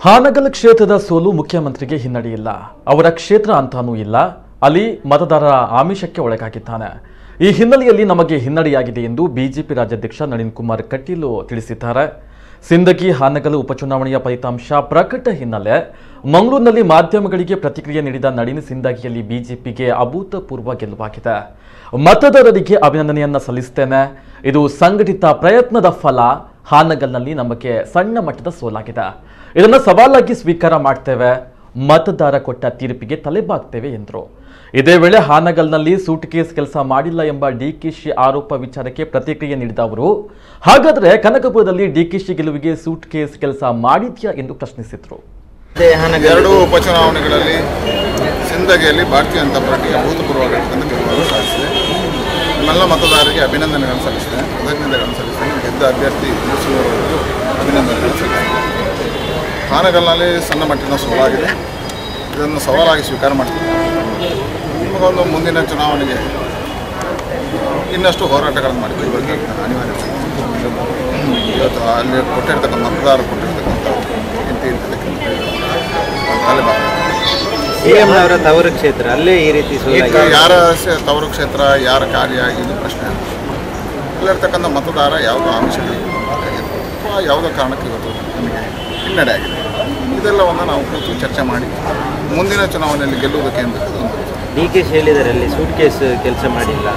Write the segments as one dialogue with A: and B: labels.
A: ಹಾನಗಲ್ ಕ್ಷೇತ್ರದ ಸೋಲು ಮುಖ್ಯಮಂತ್ರಿಗೆ ಹಿನ್ನಡೆಯಿಲ್ಲ ಅವರ ಕ್ಷೇತ್ರ ಅಂತಾನೂ ಇಲ್ಲ ಅಲ್ಲಿ ಮತದಾರರ ಆಮಿಷಕ್ಕೆ ಒಳಗಾಗಿದ್ದಾನೆ ಈ ಹಿನ್ನೆಲೆಯಲ್ಲಿ ನಮಗೆ ಹಿನ್ನಡೆಯಾಗಿದೆ ಎಂದು ಬಿಜೆಪಿ ರಾಜ್ಯಾಧ್ಯಕ್ಷ ನಳಿನ್ ಕುಮಾರ್ ಕಟೀಲು ತಿಳಿಸಿದ್ದಾರೆ ಸಿಂದಗಿ ಹಾನಗಲ್ ಉಪಚುನಾವಣೆಯ ಫಲಿತಾಂಶ ಪ್ರಕಟ ಹಿನ್ನೆಲೆ ಮಂಗಳೂರಿನಲ್ಲಿ ಮಾಧ್ಯಮಗಳಿಗೆ ಪ್ರತಿಕ್ರಿಯೆ ನೀಡಿದ ನಳಿನ್ ಸಿಂದಗಿಯಲ್ಲಿ ಬಿಜೆಪಿಗೆ ಅಭೂತಪೂರ್ವ ಗೆಲುವಾಗಿದೆ ಮತದಾರರಿಗೆ ಅಭಿನಂದನೆಯನ್ನ ಸಲ್ಲಿಸುತ್ತೇನೆ ಇದು ಸಂಘಟಿತ ಪ್ರಯತ್ನದ ಫಲ ಹಾನಗಲ್ನಲ್ಲಿ ನಮಗೆ ಸಣ್ಣ ಮಟ್ಟದ ಸೋಲಾಗಿದೆ ಇದನ್ನು ಸವಾಲಾಗಿ ಸ್ವೀಕಾರ ಮಾಡ್ತೇವೆ ಮತದಾರ ಕೊಟ್ಟ ತೀರ್ಪಿಗೆ ತಲೆಬಾಗ್ತೇವೆ ಎಂದರು ಇದೇ ವೇಳೆ ಹಾನಗಲ್ನಲ್ಲಿ ಸೂಟ್ ಕೇಸ್ ಕೆಲಸ ಮಾಡಿಲ್ಲ ಎಂಬ ಡಿಕೆಶಿ ಆರೋಪ ವಿಚಾರಕ್ಕೆ ಪ್ರತಿಕ್ರಿಯೆ ನೀಡಿದ ಅವರು ಹಾಗಾದ್ರೆ ಕನಕಪುರದಲ್ಲಿ ಡಿಕೆಶಿ ಗೆಲುವಿಗೆ ಸೂಟ್ ಕೇಸ್ ಕೆಲಸ ಮಾಡಿದ್ಯಾ ಎಂದು ಪ್ರಶ್ನಿಸಿದ್ರು
B: ಎರಡೂ ಉಪಚುನಾವಣೆಗಳಲ್ಲಿ ಸಿಂದಗಿಯಲ್ಲಿ ಭಾರತೀಯ ಜನತಾ ಪಾರ್ಟಿಗೆ ಅಭೂತಪೂರ್ವವಾಗಿರ್ತಕ್ಕಂಥ ಗೆಲುವನ್ನು ಸಾಧಿಸಿದೆ ನಮ್ಮೆಲ್ಲ ಮತದಾರರಿಗೆ ಅಭಿನಂದನೆಗಳನ್ನು ಸಲ್ಲಿಸ್ತೇನೆ ಕೃತಜ್ಞತೆಗಳನ್ನು ಸಲ್ಲಿಸ್ತೇನೆ ಗೆದ್ದ ಅಭ್ಯರ್ಥಿ ತಿಳಿಸುವವರೆಗೂ ಅಭಿನಂದನೆಗಳನ್ನು ಸಲ್ಲಿಸ್ತೇನೆ ಹಾನಗಲ್ನಲ್ಲಿ ಸಣ್ಣ ಮಟ್ಟಿನ ಸೋಲಾಗಿದೆ ಇದನ್ನು ಸವಾಲಾಗಿ ಸ್ವೀಕಾರ ಮಾಡ್ತೀನಿ ನಿಮಗೊಂದು ಮುಂದಿನ ಚುನಾವಣೆಗೆ ಇನ್ನಷ್ಟು ಹೋರಾಟಗಳನ್ನು ಮಾಡ್ತೀವಿ ಬಗ್ಗೆ ಅನಿವಾರ್ಯ ಇವತ್ತು ಅಲ್ಲಿ ಕೊಟ್ಟಿರ್ತಕ್ಕಂಥ ಮತದಾರರು ಕೊಟ್ಟಿರ್ತಕ್ಕಂಥ ಇಂತಿ ಇಂತಿದ್ದಕ್ಕಿಂತ ತಾಲಿಬಾನ್
C: ಸಿಎಂ ಅವರ ತವರು ಕ್ಷೇತ್ರ ಅಲ್ಲೇ ಈ ರೀತಿ
B: ಈಗ
C: ಸೋಲಾಗಿದೆ
B: ಯಾರ ಸ- ತವರು ಕ್ಷೇತ್ರ ಯಾರ ಕಾರ್ಯ ಇದು ಪ್ರಶ್ನೆ ಅಲ್ಲ ಇಲ್ಲಿರ್ತಕ್ಕಂಥ ಮತದಾರ ಯಾವುದೋ ಆಮಿಷಗಳಿಗೆ ಒಳಗಾಗಿದ್ರು ಅಥವಾ ಯಾವುದೋ ಕಾರಣಕ್ಕೆ ಇವತ್ತು ನಮಗೆ ಹಿನ್ನಡೆ ಆಗಿದೆ ಇದೆಲ್ಲವನ್ನು ನಾವು ಕೂತು ಚರ್ಚೆ ಮಾಡಿ ಮುಂದಿನ ಚುನಾವಣೆಯಲ್ಲಿ ಗೆಲ್ಲುವುದಕ್ಕೆ ಏನು ಬೇಕು ಅದನ್ನು
C: ಡಿ ಕೆ ಶಿ ಹೇಳಿದ್ದಾರೆ ಅಲ್ಲಿ ಸೂಟ್ ಕೇಸ್ ಕೆಲಸ ಮಾಡಿಲ್ಲ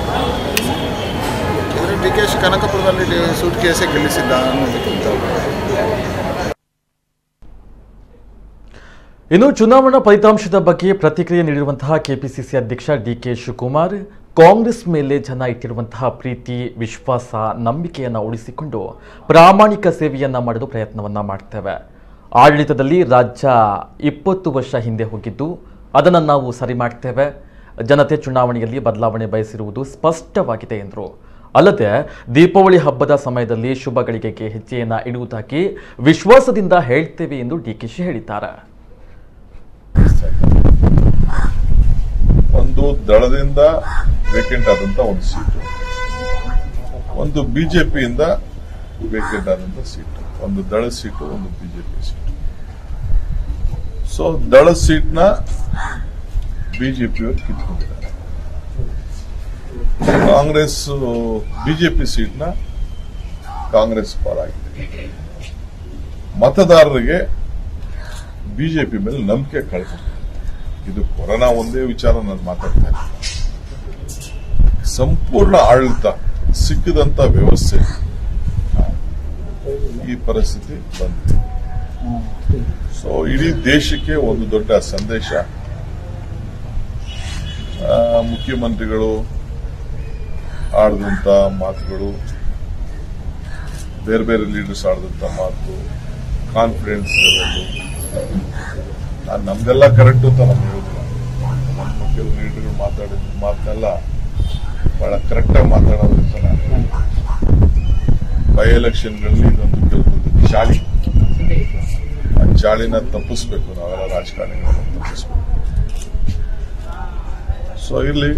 B: ಇದರ ಡಿ ಕೆ ಶಿ ಕನಕಪುರದಲ್ಲಿ ಸೂಟ್ ಕೇಸೇ ಗೆಲ್ಲಿಸಿದ್ದ ಅನ್ನೋದಕ್ಕಿಂತ
A: ಇನ್ನು ಚುನಾವಣಾ ಫಲಿತಾಂಶದ ಬಗ್ಗೆ ಪ್ರತಿಕ್ರಿಯೆ ನೀಡಿರುವಂತಹ ಕೆಪಿಸಿಸಿ ಅಧ್ಯಕ್ಷ ಡಿ ಕೆ ಶಿವಕುಮಾರ್ ಕಾಂಗ್ರೆಸ್ ಮೇಲೆ ಜನ ಇಟ್ಟಿರುವಂತಹ ಪ್ರೀತಿ ವಿಶ್ವಾಸ ನಂಬಿಕೆಯನ್ನು ಉಳಿಸಿಕೊಂಡು ಪ್ರಾಮಾಣಿಕ ಸೇವೆಯನ್ನ ಮಾಡಲು ಪ್ರಯತ್ನವನ್ನ ಮಾಡ್ತೇವೆ ಆಡಳಿತದಲ್ಲಿ ರಾಜ್ಯ ಇಪ್ಪತ್ತು ವರ್ಷ ಹಿಂದೆ ಹೋಗಿದ್ದು ಅದನ್ನು ನಾವು ಸರಿ ಮಾಡ್ತೇವೆ ಜನತೆ ಚುನಾವಣೆಯಲ್ಲಿ ಬದಲಾವಣೆ ಬಯಸಿರುವುದು ಸ್ಪಷ್ಟವಾಗಿದೆ ಎಂದರು ಅಲ್ಲದೆ ದೀಪಾವಳಿ ಹಬ್ಬದ ಸಮಯದಲ್ಲಿ ಶುಭ ಗಳಿಗೆಗೆ ಹೆಜ್ಜೆಯನ್ನ ಇಡುವುದಾಗಿ ವಿಶ್ವಾಸದಿಂದ ಹೇಳ್ತೇವೆ ಎಂದು ಡಿಕೆಶಿ ಹೇಳಿದ್ದಾರೆ
D: ಒಂದು ದಳದಿಂದ ವೇಕೆಂಟ್ ಆದಂತ ಒಂದು ಸೀಟು ಒಂದು ಬಿಜೆಪಿಯಿಂದ ವೇಕೆಂಟ್ ಆದಂತ ಸೀಟು ಒಂದು ದಳ ಸೀಟು ಒಂದು ಬಿಜೆಪಿ ಸೀಟು ಸೊ ದಳ ಸೀಟ್ನ ಬಿಜೆಪಿಯವರು ಕಿತ್ಕೊಂಡಿದ್ದಾರೆ ಕಾಂಗ್ರೆಸ್ ಬಿಜೆಪಿ ಸೀಟ್ನ ಕಾಂಗ್ರೆಸ್ ಪಾಲಾಗಿದೆ ಮತದಾರರಿಗೆ ಬಿಜೆಪಿ ಮೇಲೆ ನಂಬಿಕೆ ಕಳ್ಕೊಂಡಿದೆ ಇದು ಕೊರೋನಾ ಒಂದೇ ವಿಚಾರ ನಾನು ಮಾತಾಡ್ತಾ ಇಲ್ಲ ಸಂಪೂರ್ಣ ಆಡಳಿತ ಸಿಕ್ಕಿದಂತ ವ್ಯವಸ್ಥೆ ಈ ಪರಿಸ್ಥಿತಿ ಬಂದಿದೆ ಸೊ ಇಡೀ ದೇಶಕ್ಕೆ ಒಂದು ದೊಡ್ಡ ಸಂದೇಶ ಆ, ಮುಖ್ಯಮಂತ್ರಿಗಳು ಆಡಿದಂತ ಮಾತುಗಳು ಬೇರೆ ಬೇರೆ ಲೀಡರ್ಸ್ ಆಡಿದಂತ ಮಾತು ಕಾನ್ಫಿಡೆನ್ಸ್ ಲೆವೆಲ್ ನಾನ್ ನಮ್ದೆಲ್ಲ ಕರೆಕ್ಟ್ ಅಂತ ನಾನು ಹೇಳುದಿಲ್ಲ ನಮ್ಮ ಕೆಲವು ಲೀಡರ್ಗಳು ಮಾತಾಡಿದ ಮಾತನ್ನೆಲ್ಲ ಬಹಳ ಕರೆಕ್ಟಾಗಿ ಮಾತಾಡೋದ್ರಿಂದ ನಾನು ಹೇಳೋದು. ಬೈ ಎಲೆಕ್ಷನ್ಗಳಲ್ಲಿ ಇದೊಂದು ಕೆಲವೊಂದು ಚಾಳಿ ಆ ಚಾಳಿನ ತಪ್ಪಿಸ್ಬೇಕು ನಾವೆಲ್ಲ ರಾಜಕಾರಣಿಗಳನ್ನ ತಪ್ಪಿಸ್ಬೇಕು ಸೊ ಇಲ್ಲಿ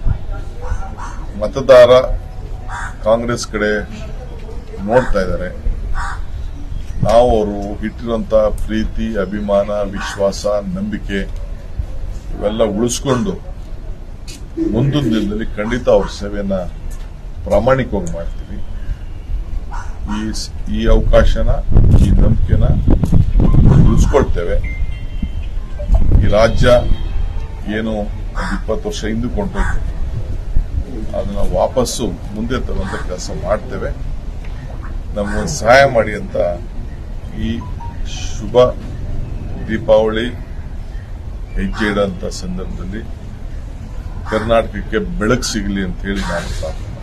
D: ಮತದಾರ ಕಾಂಗ್ರೆಸ್ ಕಡೆ ನೋಡ್ತಾ ಇದ್ದಾರೆ ನಾವು ಅವರು ಇಟ್ಟಿರುವಂತ ಪ್ರೀತಿ ಅಭಿಮಾನ ವಿಶ್ವಾಸ ನಂಬಿಕೆ ಇವೆಲ್ಲ ಉಳಿಸ್ಕೊಂಡು ಮುಂದಿನ ದಿನದಲ್ಲಿ ಖಂಡಿತ ಅವ್ರ ಸೇವೆಯನ್ನ ಪ್ರಾಮಾಣಿಕವಾಗಿ ಮಾಡ್ತೀವಿ ಈ ಸ್- ಈ ಅವಕಾಶನ ಈ ನಂಬಿಕೆನ ಉಳಿಸ್ಕೊಳ್ತೇವೆ ಈ ರಾಜ್ಯ ಏನು ಒಂದು ಇಪ್ಪತ್ತು ವರ್ಷ ಹಿಂದಕ್ಕೆ ಹೊಂಟೋಯ್ತು ಅದನ್ನ ವಾಪಸ್ಸು ಮುಂದೆ ತರುವಂತ ಕೆಲಸ ಮಾಡ್ತೇವೆ ನಮ್ಗೊಂದು ಸಹಾಯ ಮಾಡಿ ಅಂತ ಈ ಶುಭ ದೀಪಾವಳಿ ಹೆಜ್ಜೆ ಇಡೋಂಥ ಸಂದರ್ಭದಲ್ಲಿ ಕರ್ನಾಟಕಕ್ಕೆ ಬೆಳಕು ಸಿಗಲಿ ಅಂತ ಹೇಳಿ ನಾನು ಪ್ರಾರ್ಥನೆ